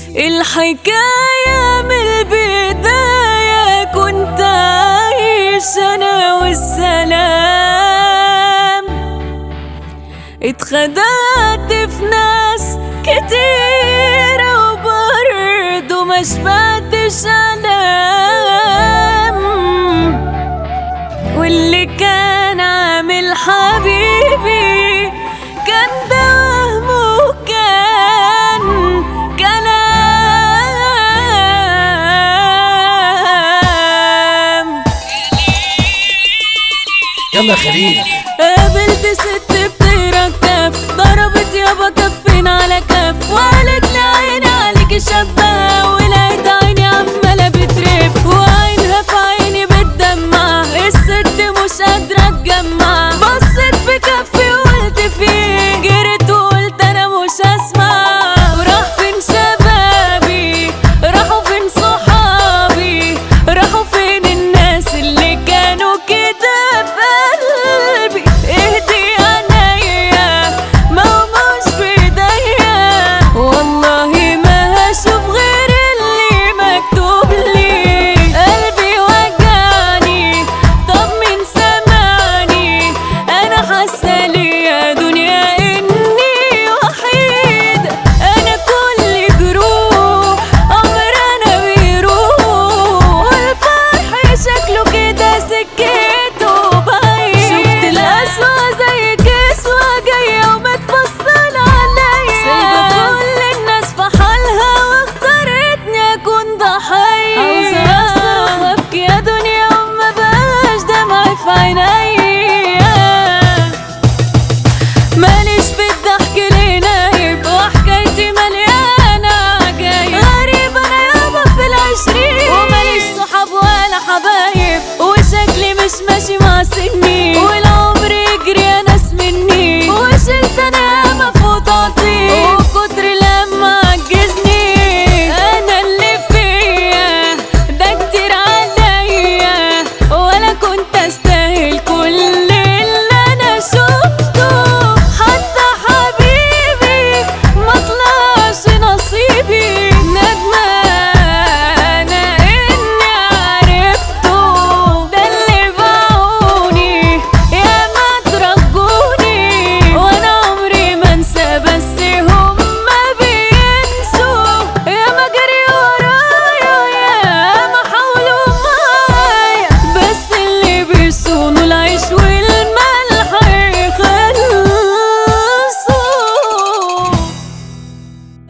الحكاية من البداية كنت عايش أنا والسلام اتخدعت في ناس كتيرة وبرضه ما شبعتش ألام واللي كان عامل حبيبي كان ده وهمه كان كلام يلا يا خليل قابلت ست بتركب ضربت يابا كفين على كف وقالت لي عيني عليكي شابة